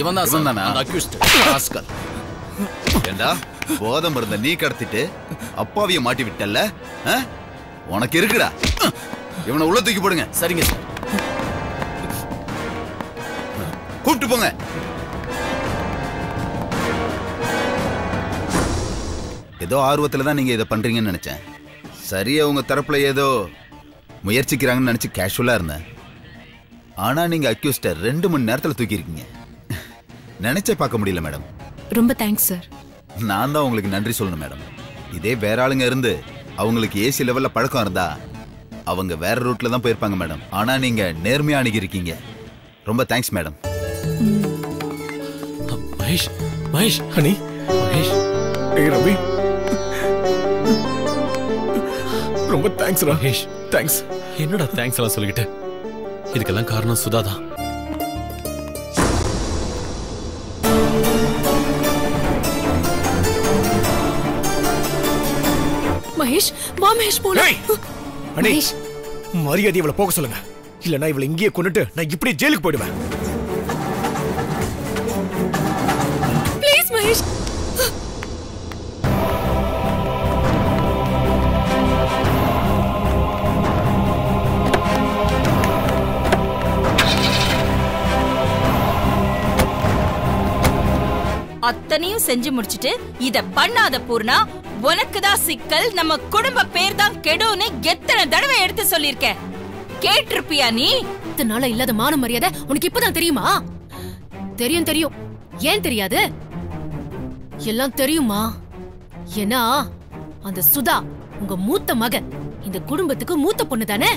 இவன் தான் இவன் தானா? அந்த அக்யூஸ்ட் ராஸ்கல். ஏண்டா போதை மருந்த நீ கடத்திட்டு அப்பாவிய மாட்டி விட்டல்ல ஆ? உனக்கு இருக்குடா இவனை உள்ள தூக்கி போடுங்க சரிங்க சார் கூப்பிட்டு போங்க ஏதோ ஆர்வத்துல தான் நீங்க இதை பண்றீங்கன்னு நினைச்சேன் சரியா உங்க தரப்புல ஏதோ முயற்சிக்கிறாங்கன்னு நினைச்சு கேஷுவலா இருந்தேன் ஆனா நீங்க அக்யூஸ்ட ரெண்டு மணி நேரத்துல தூக்கி இருக்கீங்க நினைச்சே பார்க்க முடியல மேடம் ரொம்ப தேங்க்ஸ் சார் நான் தான் உங்களுக்கு நன்றி சொல்லணும் மேடம் இதே வேற ஆளுங்க இருந்து அவங்களுக்கு ஏசி லெவல்ல பழக்கம் இருந்தா அவங்க வேற ரூட்ல தான் போயிருப்பாங்க மேடம் ஆனா நீங்க நேர்மையா அணுகிருக்கீங்க ரொம்ப thanks madam Mahesh Mahesh honey Mahesh ஏய் ரவி ரொம்ப தேங்க்ஸ் ரா மகேஷ் தேங்க்ஸ் என்னடா தேங்க்ஸ் எல்லாம் சொல்லிக்கிட்டு இதுக்கெல்லாம் காரணம் சுதா தான் மகேஷ் வா மகேஷ் போலாம் ஏய் அண்ணே மகேஷ் மரியாதை இவளை போக சொல்லுங்க இல்லனா இவளை இங்கேயே கொண்டுட்டு நான் இப்படியே ஜெயிலுக்கு போயிடுவேன் ப்ளீஸ் மகேஷ் அத்தனையும் செஞ்சு முடிச்சிட்டு இத பண்ணாத பூர்ணா உனக்கு தான் சிக்கல் நம்ம குடும்ப பேர் தான் கெடும்னு எத்தனை தடவை எடுத்து சொல்லிருக்கேன் கேட்டிருப்பியா நீ இத்தனை நாளா இல்லாத மான மரியாதை உனக்கு இப்பதான் தெரியுமா தெரியும் தெரியும் ஏன் தெரியாது எல்லாம் தெரியுமா ஏன்னா அந்த சுதா உங்க மூத்த மகன் இந்த குடும்பத்துக்கு மூத்த பொண்ணு தானே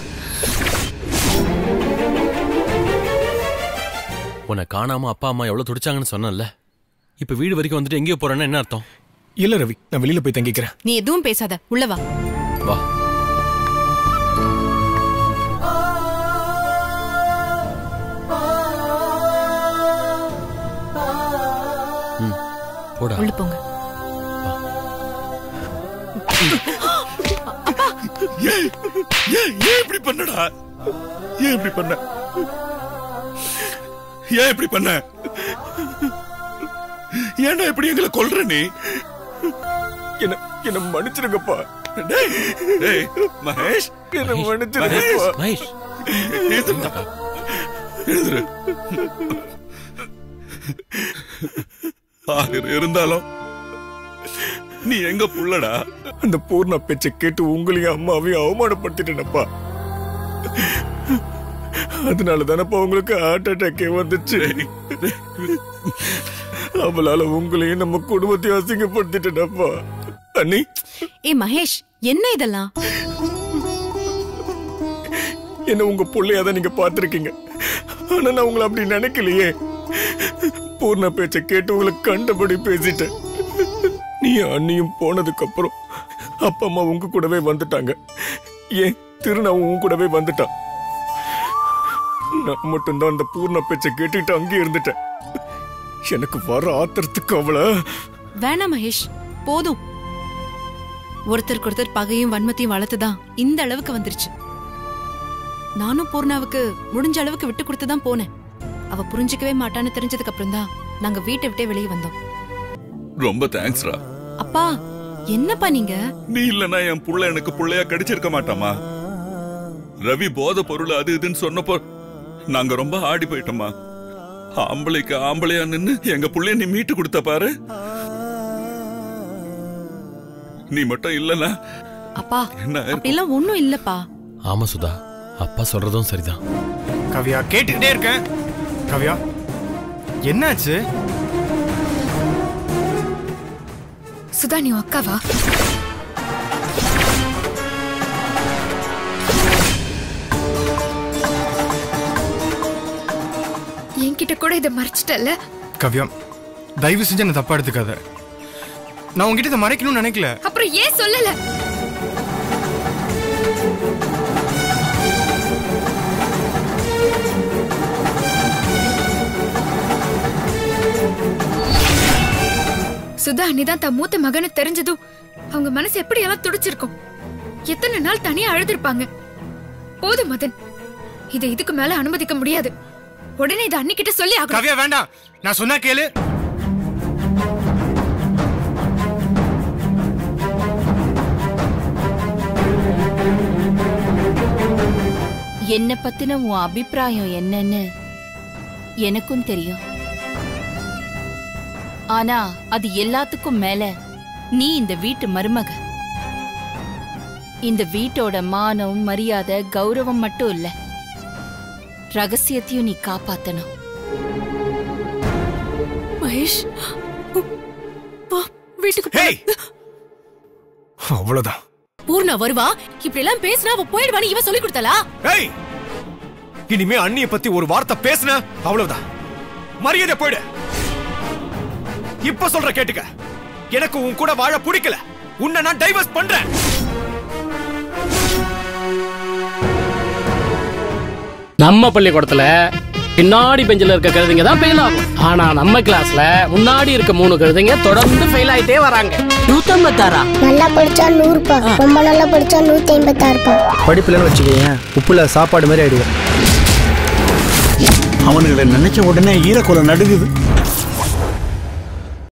உன்னை காணாம அப்பா அம்மா எவ்வளவு துடிச்சாங்கன்னு சொன்னேன்ல இப்ப வீடு வரைக்கும் வந்துட்டு எங்கேயோ போறேன்னா என்ன அர்த்தம் இல்ல ரவி நான் வெளியில போய் தங்கிக்கிறேன் நீ எதுவும் பேசாத உள்ள வா வா ம், போடா உள்ள போங்க ஏன் ஏன் ஏன் இப்படி பண்ணடா ஏன் இப்படி பண்ண ஏன் இப்படி பண்ண ஏன்டா இப்படி எங்களை கொல்ற நீ என்ன என்ன மன்னிச்சிருங்கப்பா டேய் டேய் மகேஷ் என்ன மகேஷ், மன்னிச்சிருங்கப்பா மகேஷ் எழுதுடா எழுதுரு ஆயிரம் இருந்தாலும் நீ எங்க புள்ளடா அந்த பூர்ணா பேச்சை கேட்டு உங்களையும் அம்மாவையும் அவமானப்படுத்திட்டேனப்பா அதனால தானப்பா உங்களுக்கு ஹார்ட் அட்டாக்கே வந்துச்சு அவளால உங்களையும் நம்ம குடும்பத்தையும் அசிங்கப்படுத்திட்டேனப்பா அண்ணி ஏ மகேஷ் என்ன இதெல்லாம் என்ன உங்க பிள்ளையா தான் நீங்க பார்த்திருக்கீங்க ஆனா நான் உங்களை அப்படி நினைக்கலையே பூர்ணா பேச்சை கேட்டு உங்களை கண்டபடி பேசிட்டேன் நீ அண்ணியும் போனதுக்கு அப்புறம் அப்பா அம்மா உங்க கூடவே வந்துட்டாங்க ஏன் திருநாவும் உன் கூடவே வந்துட்டான் நான் மட்டும்தான் அந்த பூர்ணா பேச்சை கேட்டுட்டு அங்கேயே இருந்துட்டேன் எனக்கு வர ஆத்திரத்துக்கு அவளை வேணாம் மகேஷ் போதும் ஒருத்தருக்கு ஒருத்தர் பகையும் வன்மத்தையும் வளர்த்துதான் இந்த அளவுக்கு வந்துருச்சு நானும் பூர்ணாவுக்கு முடிஞ்ச அளவுக்கு விட்டு கொடுத்து தான் போனேன் அவ புரிஞ்சுக்கவே மாட்டான்னு தெரிஞ்சதுக்கு அப்புறம் தான் நாங்க வீட்டை விட்டே வெளியே வந்தோம் ரொம்ப தேங்க்ஸ்ரா அப்பா என்னப்பா நீங்க நீ இல்லனா என் புள்ள எனக்கு புள்ளையா கடிச்சிருக்க மாட்டாமா ரவி போத பொருள் அது இதுன்னு சொன்னப்போ நாங்க ரொம்ப ஆடி போயிட்டோமா ஆம்பளைக்கு ஆம்பளையா நின்னு எங்க புள்ளைய நீ மீட்டு கொடுத்த பாரு நீ மட்டும் இல்லனா அப்பா என்ன இருக்கும்? அப்படிலாம் ஒண்ணும் இல்லப்பா ஆமா சுதா அப்பா சொல்றதும் சரிதான் கவ்யா கேட்டுக்கிட்டே இருக்கேன் கவ்யா என்னாச்சு சுதா நீ உன் அக்காவா என்கிட்ட கூட இதை மறைச்சிட்டல கவ்யா தயவு செஞ்சு என்ன தப்பா எடுத்துக்காத நான் உங்ககிட்ட இதை மறைக்கணும்னு நினைக்கல அப்புறம் ஏன் சொல்லல சுதா நீதான் தன் மூத்த மகனை தெரிஞ்சதும் அவங்க மனசு எப்படி எல்லாம் துடிச்சிருக்கும் எத்தனை நாள் தனியா அழுதுருப்பாங்க போதும் மதன் இதை இதுக்கு மேல அனுமதிக்க முடியாது உடனே இதை அன்னிக்கிட்ட சொல்லி ஆகணும் கவ்யா வேண்டாம் நான் சொன்னா கேளு என்ன பத்தின உன் அபிப்பிராயம் என்னன்னு எனக்கும் தெரியும் ஆனா அது எல்லாத்துக்கும் மேல நீ இந்த வீட்டு மருமக இந்த வீட்டோட மானம் மரியாதை கௌரவம் மட்டும் இல்ல ரகசியத்தையும் நீ காப்பாத்தணும் மகேஷ் வா வீட்டுக்கு ஹேய் அவ்வளவுதான் பூர்ணா வருவா இப்படி எல்லாம் பேசினா அவ போயிடுவான்னு இவ சொல்லி கொடுத்தலா ஏய் இனிமே அண்ணிய பத்தி ஒரு வார்த்தை பேசுன அவ்வளவுதான் மரியாதை போயிடு இப்ப சொல்ற கேட்டுக்க எனக்கு உன் கூட வாழ பிடிக்கல உன்னை நான் டைவர்ஸ் பண்றேன் நம்ம பள்ளிக்கூடத்துல பின்னாடி பெஞ்சில் இருக்க கழுதைங்க தான் ஃபெயில் ஆகும் ஆனா நம்ம கிளாஸ்ல முன்னாடி இருக்க மூணு கழுதைங்க தொடர்ந்து ஃபெயில் ஆயிட்டே வராங்க நூத்தம்பத்தாறா நல்லா படிச்சா நூறுப்பா ரொம்ப நல்லா படிச்சா நூத்தி ஐம்பத்தாறுப்பா படிப்புலன்னு வச்சுக்கோங்க உப்புல சாப்பாடு மாதிரி ஆயிடுவோம் அவனுங்களை நினைச்ச உடனே ஈரக்குலை நடுங்குது